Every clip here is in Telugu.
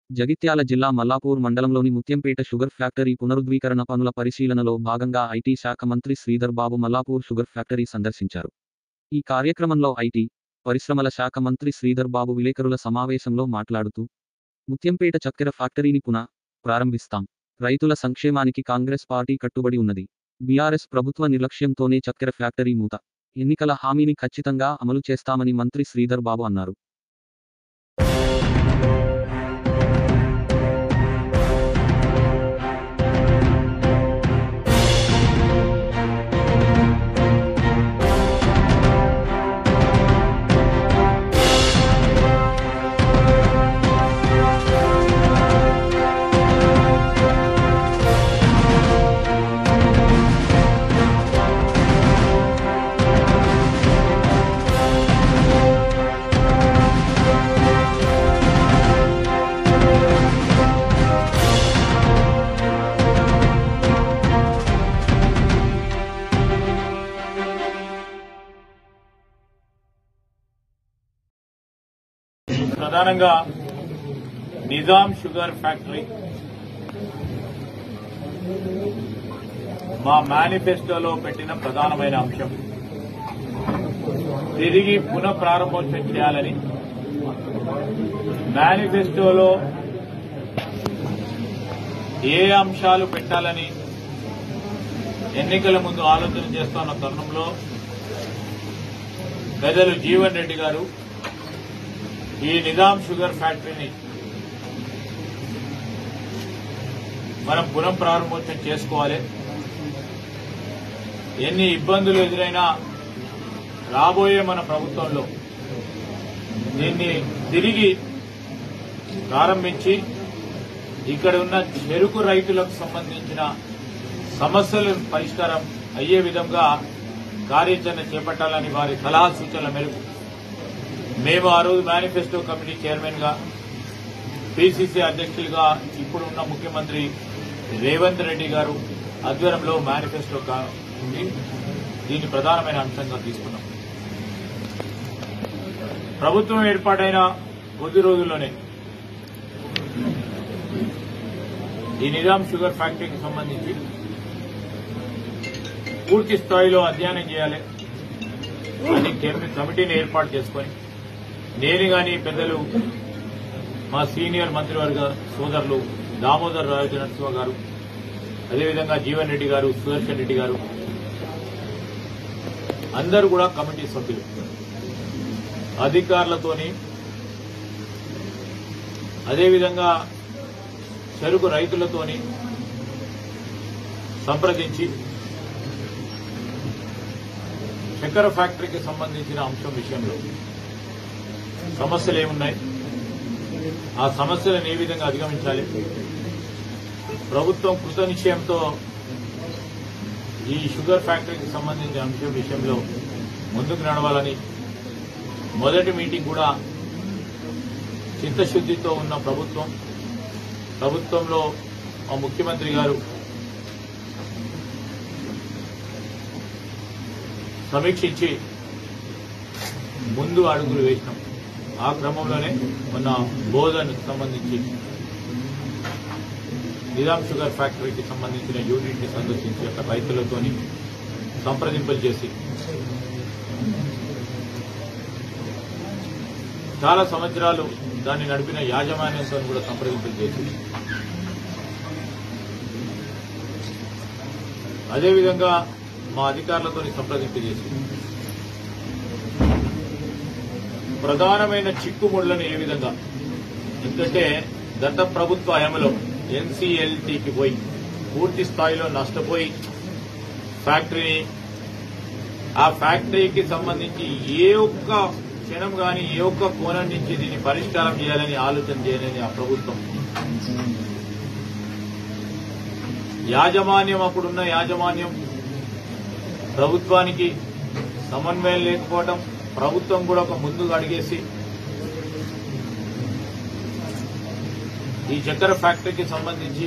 జగిత్యాల జిల్లా మల్లాపూర్ మండలంలోని ముత్యంపేట షుగర్ ఫ్యాక్టరీ పునరుద్ధీకరణ పనుల పరిశీలనలో భాగంగా ఐటీ శాఖ మంత్రి శ్రీధర్ బాబు మల్లాపూర్ షుగర్ ఫ్యాక్టరీ సందర్శించారు ఈ కార్యక్రమంలో ఐటీ పరిశ్రమల శాఖ మంత్రి శ్రీధర్ బాబు విలేకరుల సమావేశంలో మాట్లాడుతూ ముత్యంపేట చక్కెర ఫ్యాక్టరీని పునః ప్రారంభిస్తాం రైతుల సంక్షేమానికి కాంగ్రెస్ పార్టీ కట్టుబడి ఉన్నది బీఆర్ఎస్ ప్రభుత్వ నిర్లక్ష్యంతోనే చక్కెర ఫ్యాక్టరీ మూత ఎన్నికల హామీని ఖచ్చితంగా అమలు చేస్తామని మంత్రి శ్రీధర్ బాబు అన్నారు ప్రధానంగా నిజాం షుగర్ ఫ్యాక్టరీ మా మేనిఫెస్టోలో పెట్టిన ప్రధానమైన అంశం తిరిగి పునః ప్రారంభోత్సవం చేయాలని మేనిఫెస్టోలో ఏ అంశాలు పెట్టాలని ఎన్నికల ముందు ఆలోచన చేస్తున్న తరుణంలో పెద్దలు జీవన్ రెడ్డి గారు ఈ నిజాం షుగర్ ఫ్యాక్టరీని మనం పునః ప్రారంభోత్సవం చేసుకోవాలి ఎన్ని ఇబ్బందులు ఎదురైనా రాబోయే మన ప్రభుత్వంలో దీన్ని తిరిగి ప్రారంభించి ఇక్కడ ఉన్న చెరుకు రైతులకు సంబంధించిన సమస్యల పరిష్కారం అయ్యే విధంగా కార్యాచరణ చేపట్టాలని వారి సలహా సూచనల మేరకు మేము ఆ రోజు మేనిఫెస్టో కమిటీ చైర్మన్ గా పిసిసి అధ్యక్షులుగా ఇప్పుడున్న ముఖ్యమంత్రి రేవంత్ రెడ్డి గారు ఆధ్వర్యంలో మేనిఫెస్టో కా- ఉంది దీన్ని ప్రధానమైన అంశంగా తీసుకున్నాం ప్రభుత్వం ఏర్పాటైన కొద్ది రోజుల్లోనే ఈ నిజాం షుగర్ ఫ్యాక్టరీకి సంబంధించి పూర్తి స్థాయిలో అధ్యయనం చేయాలి అని కేంద్ర కమిటీని ఏర్పాటు చేసుకొని నేను గాని పెద్దలు మా సీనియర్ మంత్రివర్గ సోదరులు దామోదర్ రాజు నరసింహ గారు అదేవిధంగా జీవన్ రెడ్డి గారు సుదర్శన్ రెడ్డి గారు అందరూ కూడా కమిటీ సభ్యులు అధికారులతోని అదేవిధంగా చెరుకు రైతులతోని సంప్రదించి చక్కెర ఫ్యాక్టరీకి సంబంధించిన అంశం విషయంలో సమస్యలు ఏమున్నాయి ఆ సమస్యలను ఏ విధంగా అధిగమించాలి ప్రభుత్వం కృత నిశ్చయంతో ఈ షుగర్ ఫ్యాక్టరీకి సంబంధించిన అంశం విషయంలో ముందుకు నడవాలని మొదటి మీటింగ్ కూడా చిత్తశుద్దితో ఉన్న ప్రభుత్వం ప్రభుత్వంలో మా ముఖ్యమంత్రి గారు సమీక్షించి ముందు అడుగులు వేసినాం ఆ క్రమంలోనే మొన్న బోధన్ సంబంధించి నిజాం షుగర్ ఫ్యాక్టరీకి సంబంధించిన యూనిట్ ని సందర్శించి అక్కడ రైతులతోని సంప్రదింపులు చేసి చాలా సంవత్సరాలు దాన్ని నడిపిన యాజమాన్యంతో కూడా సంప్రదింపులు చేసి అదేవిధంగా మా అధికారులతో సంప్రదింపు చేసి ప్రధానమైన చిక్కుముళ్లను ఏ విధంగా ఎందుకంటే గత ప్రభుత్వ హయాంలో ఎన్సీఎల్టీకి పోయి పూర్తి స్థాయిలో నష్టపోయి ఫ్యాక్టరీని ఆ ఫ్యాక్టరీకి సంబంధించి ఏ ఒక్క క్షణం గాని ఏ ఒక్క కోణం నుంచి దీన్ని పరిష్కారం చేయాలని ఆలోచన చేయలేని ఆ ప్రభుత్వం యాజమాన్యం అప్పుడున్న యాజమాన్యం ప్రభుత్వానికి సమన్వయం లేకపోవడం ప్రభుత్వం కూడా ఒక ముందుకు అడిగేసి ఈ చక్కెర ఫ్యాక్టరీకి సంబంధించి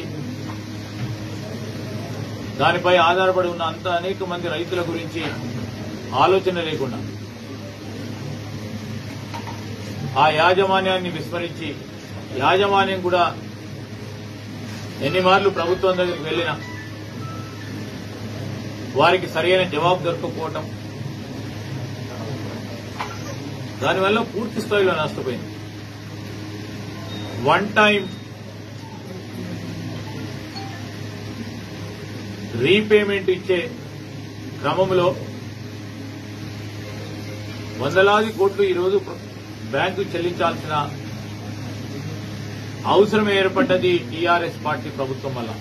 దానిపై ఆధారపడి ఉన్న అంత అనేక మంది రైతుల గురించి ఆలోచన లేకుండా ఆ యాజమాన్యాన్ని విస్మరించి యాజమాన్యం కూడా ఎన్ని మార్లు ప్రభుత్వం దగ్గరికి వెళ్ళినా వారికి సరైన జవాబు దొరకకపోవటం దానివల్ల పూర్తి స్థాయిలో నష్టపోయింది వన్ టైం రీపేమెంట్ ఇచ్చే క్రమంలో వందలాది కోట్లు ఈరోజు బ్యాంకు చెల్లించాల్సిన అవసరం ఏర్పడ్డది టీఆర్ఎస్ పార్టీ ప్రభుత్వం వల్ల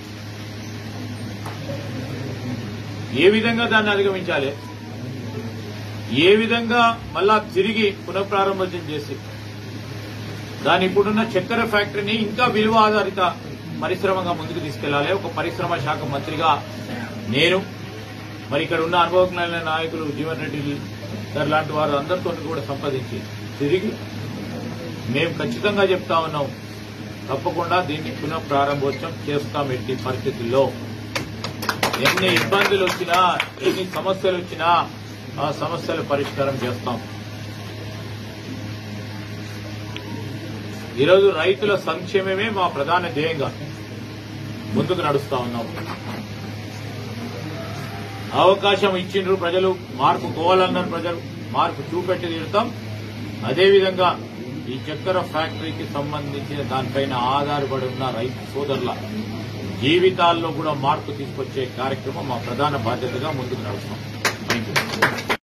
ఏ విధంగా దాన్ని అధిగమించాలి ఏ విధంగా మళ్ళా తిరిగి పునఃప్రారంభం చేసి దాని ఇప్పుడున్న చక్కెర ఫ్యాక్టరీని ఇంకా విలువ ఆధారిత పరిశ్రమగా ముందుకు తీసుకెళ్లాలి ఒక పరిశ్రమ శాఖ మంత్రిగా నేను మరి ఇక్కడ ఉన్న అనుభవజ్ఞులైన నాయకులు జీవన్ రెడ్డి గారు లాంటి వారు అందరితో కూడా సంపాదించి తిరిగి మేము ఖచ్చితంగా చెప్తా ఉన్నాం తప్పకుండా దీన్ని పునః ప్రారంభోత్సవం చేస్తాం ఎట్టి పరిస్థితుల్లో ఎన్ని ఇబ్బందులు వచ్చినా ఎన్ని సమస్యలు వచ్చినా ఆ సమస్యల పరిష్కారం చేస్తాం ఈరోజు రైతుల సంక్షేమమే మా ప్రధాన ధ్యేయంగా ముందుకు నడుస్తా ఉన్నాం అవకాశం ఇచ్చిండ్రు ప్రజలు మార్పు కోవాలన్నారు ప్రజలు మార్పు చూపెట్టి తీరుతాం అదేవిధంగా ఈ చక్కెర ఫ్యాక్టరీకి సంబంధించిన దానిపైన ఆధారపడి ఉన్న రైతు సోదరుల జీవితాల్లో కూడా మార్పు తీసుకొచ్చే కార్యక్రమం మా ప్రధాన బాధ్యతగా ముందుకు నడుస్తాం